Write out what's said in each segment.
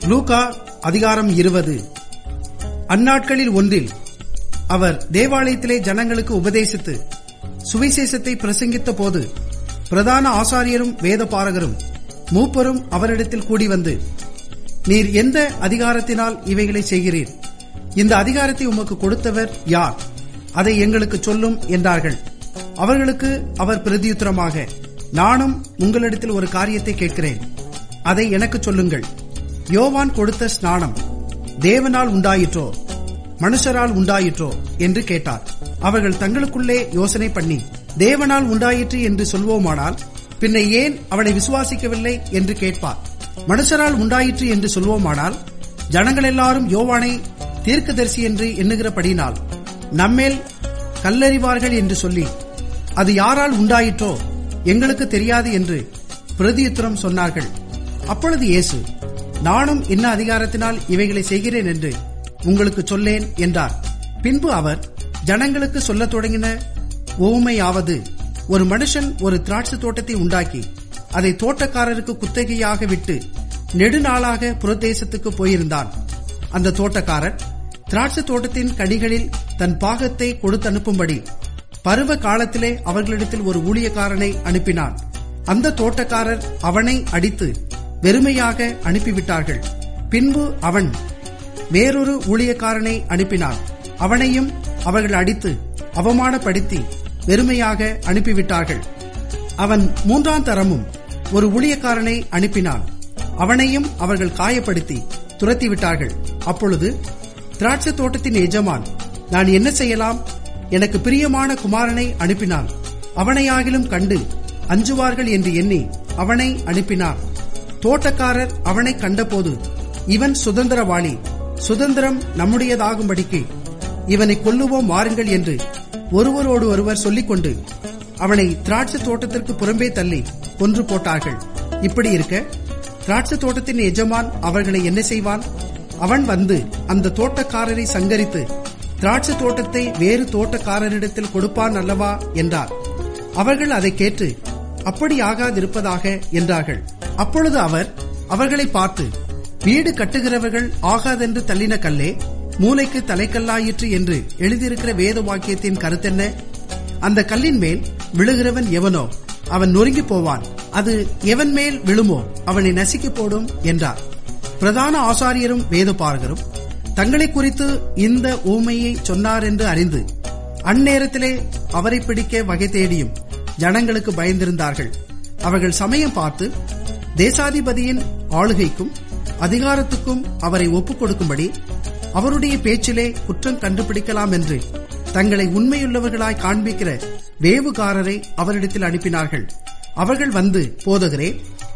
Luca அதிகாரம் இருபது அந்நாட்களில் ஒன்றில் அவர் தேவாலயத்திலே ஜனங்களுக்கு உபதேசித்து சுவிசேஷத்தை பிரசங்கித்த போது பிரதான ஆசாரியரும் வேதபாரகரும் மூப்பரும் அவரிடத்தில் கூடி வந்து நீர் எந்த அதிகாரத்தினால் இவைகளை செய்கிறீர் இந்த அதிகாரத்தை உமக்கு கொடுத்தவர் யார் அதை எங்களுக்கு சொல்லும் என்றார்கள் அவர்களுக்கு அவர் பிரதியுத்தரமாக நானும் உங்களிடத்தில் ஒரு காரியத்தை கேட்கிறேன் அதை எனக்கு சொல்லுங்கள் யோவான் கொடுத்த ஸ்நானம் தேவனால் உண்டாயிற்றோ மனுஷரால் உண்டாயிற்றோ என்று கேட்டார் அவர்கள் தங்களுக்குள்ளே யோசனை பண்ணி தேவனால் உண்டாயிற்று என்று சொல்வோமானால் பின்ன ஏன் அவளை விசுவாசிக்கவில்லை என்று கேட்பார் மனுஷரால் உண்டாயிற்று என்று சொல்வோமானால் ஜனங்கள் எல்லாரும் யோவானை தீர்க்கதரிசி என்று எண்ணுகிறபடினால் நம்மேல் கல்லறிவார்கள் என்று சொல்லி அது யாரால் உண்டாயிற்றோ எங்களுக்கு தெரியாது என்று பிரதியுத்தரம் சொன்னார்கள் அப்பொழுது இயேசு நானும் என்ன அதிகாரத்தினால் இவைகளை செய்கிறேன் என்று உங்களுக்கு சொல்லேன் என்றார் பின்பு அவர் ஜனங்களுக்கு சொல்லத் தொடங்கின ஓமையாவது ஒரு மனுஷன் ஒரு திராட்சை தோட்டத்தை உண்டாக்கி அதை தோட்டக்காரருக்கு குத்தகையாக விட்டு நெடுநாளாக புறதேசத்துக்கு போயிருந்தான் அந்த தோட்டக்காரர் திராட்சை தோட்டத்தின் கனிகளில் தன் பாகத்தை கொடுத்து அனுப்பும்படி பருவ காலத்திலே அவர்களிடத்தில் ஒரு ஊழியக்காரனை அனுப்பினான் அந்த தோட்டக்காரர் அவனை அடித்து வெறுமையாக அனுப்பிவிட்டார்கள் பின்பு அவன் வேறொரு ஊழியக்காரனை அனுப்பினான் அவனையும் அவர்கள் அடித்து அவமானப்படுத்தி வெறுமையாக அனுப்பிவிட்டார்கள் அவன் மூன்றாம் தரமும் ஒரு ஊழியக்காரனை அனுப்பினான் அவனையும் அவர்கள் காயப்படுத்தி துரத்திவிட்டார்கள் அப்பொழுது திராட்சை தோட்டத்தின் எஜமான் நான் என்ன செய்யலாம் எனக்கு பிரியமான குமாரனை அனுப்பினான் அவனையாகிலும் கண்டு அஞ்சுவார்கள் என்று எண்ணி அவனை அனுப்பினான் தோட்டக்காரர் அவனை கண்டபோது இவன் சுதந்திரவாளி சுதந்திரம் நம்முடையதாகும்படிக்கு இவனை கொல்லுவோம் வாருங்கள் என்று ஒருவரோடு ஒருவர் சொல்லிக்கொண்டு அவனை திராட்சை தோட்டத்திற்கு புறம்பே தள்ளி கொன்று போட்டார்கள் இப்படி இருக்க திராட்சை தோட்டத்தின் எஜமான் அவர்களை என்ன செய்வான் அவன் வந்து அந்த தோட்டக்காரரை சங்கரித்து திராட்சை தோட்டத்தை வேறு தோட்டக்காரரிடத்தில் கொடுப்பான் அல்லவா என்றார் அவர்கள் அதை கேட்டு அப்படி ஆகாதிருப்பதாக என்றார்கள் அப்பொழுது அவர் அவர்களை பார்த்து வீடு கட்டுகிறவர்கள் ஆகாதென்று தள்ளின கல்லே மூளைக்கு தலைக்கல்லாயிற்று என்று எழுதியிருக்கிற வேத வாக்கியத்தின் கருத்தென்ன அந்த கல்லின் மேல் விழுகிறவன் எவனோ அவன் நொறுங்கி போவான் அது எவன் மேல் விழுமோ அவனை நசுக்கி போடும் என்றார் பிரதான ஆசாரியரும் வேதபாரகரும் தங்களை குறித்து இந்த ஊமையை சொன்னார் என்று அறிந்து அந்நேரத்திலே அவரை பிடிக்க வகை தேடியும் ஜனங்களுக்கு பயந்திருந்தார்கள் அவர்கள் சமயம் பார்த்து தேசாதிபதியின் ஆளுகைக்கும் அதிகாரத்துக்கும் அவரை ஒப்புக் கொடுக்கும்படி அவருடைய பேச்சிலே குற்றம் கண்டுபிடிக்கலாம் என்று தங்களை உண்மையுள்ளவர்களாய் காண்பிக்கிற வேவுகாரரை அவரிடத்தில் அனுப்பினார்கள் அவர்கள் வந்து போதகரே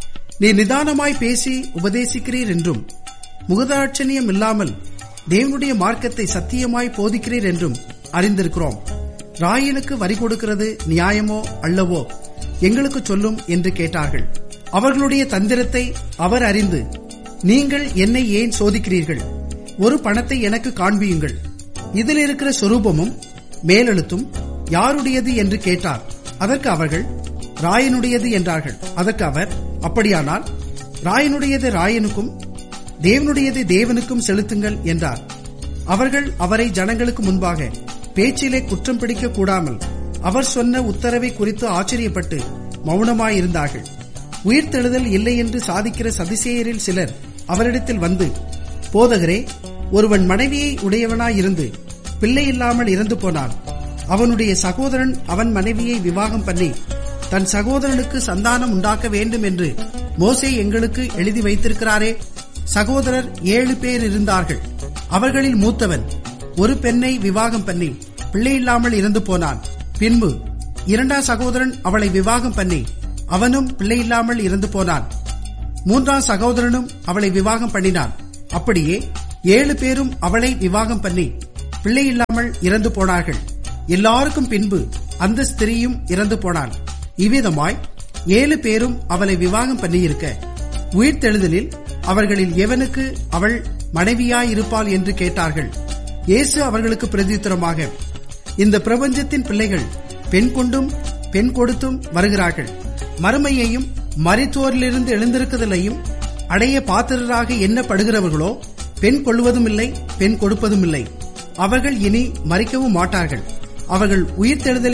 நீ நிதானமாய் பேசி உபதேசிக்கிறீர் என்றும் முகதாட்சணியம் இல்லாமல் தேவனுடைய மார்க்கத்தை சத்தியமாய் போதிக்கிறீர் என்றும் அறிந்திருக்கிறோம் ராயனுக்கு வரி கொடுக்கிறது நியாயமோ அல்லவோ எங்களுக்கு சொல்லும் என்று கேட்டார்கள் அவர்களுடைய தந்திரத்தை அவர் அறிந்து நீங்கள் என்னை ஏன் சோதிக்கிறீர்கள் ஒரு பணத்தை எனக்கு காண்பியுங்கள் இதில் இருக்கிற சொரூபமும் மேலெழுத்தும் யாருடையது என்று கேட்டார் அதற்கு அவர்கள் ராயனுடையது என்றார்கள் அதற்கு அவர் அப்படியானால் ராயனுடையது ராயனுக்கும் தேவனுடையதை தேவனுக்கும் செலுத்துங்கள் என்றார் அவர்கள் அவரை ஜனங்களுக்கு முன்பாக பேச்சிலே குற்றம் பிடிக்க கூடாமல் அவர் சொன்ன உத்தரவை குறித்து ஆச்சரியப்பட்டு மௌனமாயிருந்தார்கள் உயிர்த்தெழுதல் இல்லை என்று சாதிக்கிற சதிசேயரில் சிலர் அவரிடத்தில் வந்து போதகரே ஒருவன் மனைவியை உடையவனாயிருந்து பிள்ளை இல்லாமல் இறந்து போனான் அவனுடைய சகோதரன் அவன் மனைவியை விவாகம் பண்ணி தன் சகோதரனுக்கு சந்தானம் உண்டாக்க வேண்டும் என்று மோசே எங்களுக்கு எழுதி வைத்திருக்கிறாரே சகோதரர் ஏழு பேர் இருந்தார்கள் அவர்களில் மூத்தவன் ஒரு பெண்ணை விவாகம் பண்ணி பிள்ளை இல்லாமல் இறந்து போனான் பின்பு இரண்டாம் சகோதரன் அவளை விவாகம் பண்ணி அவனும் பிள்ளை இல்லாமல் இறந்து போனான் மூன்றாம் சகோதரனும் அவளை விவாகம் பண்ணினான் அப்படியே ஏழு பேரும் அவளை விவாகம் பண்ணி பிள்ளை இல்லாமல் இறந்து போனார்கள் எல்லாருக்கும் பின்பு அந்த ஸ்திரீயும் இறந்து போனாள் இவ்விதமாய் ஏழு பேரும் அவளை விவாகம் பண்ணியிருக்க உயிர்த்தெழுதலில் அவர்களில் எவனுக்கு அவள் மனைவியாயிருப்பாள் என்று கேட்டார்கள் இயேசு அவர்களுக்கு பிரதியுத்தரமாக இந்த பிரபஞ்சத்தின் பிள்ளைகள் பெண் கொண்டும் பெண் கொடுத்தும் வருகிறார்கள் மறுமையையும் மரித்தோரிலிருந்து எழுந்திருக்குதலையும் அடைய பாத்திரராக எண்ணப்படுகிறவர்களோ பெண் கொள்வதும் இல்லை பெண் கொடுப்பதும் இல்லை அவர்கள் இனி மறிக்கவும் மாட்டார்கள் அவர்கள் உயிர்த்தெழுதலை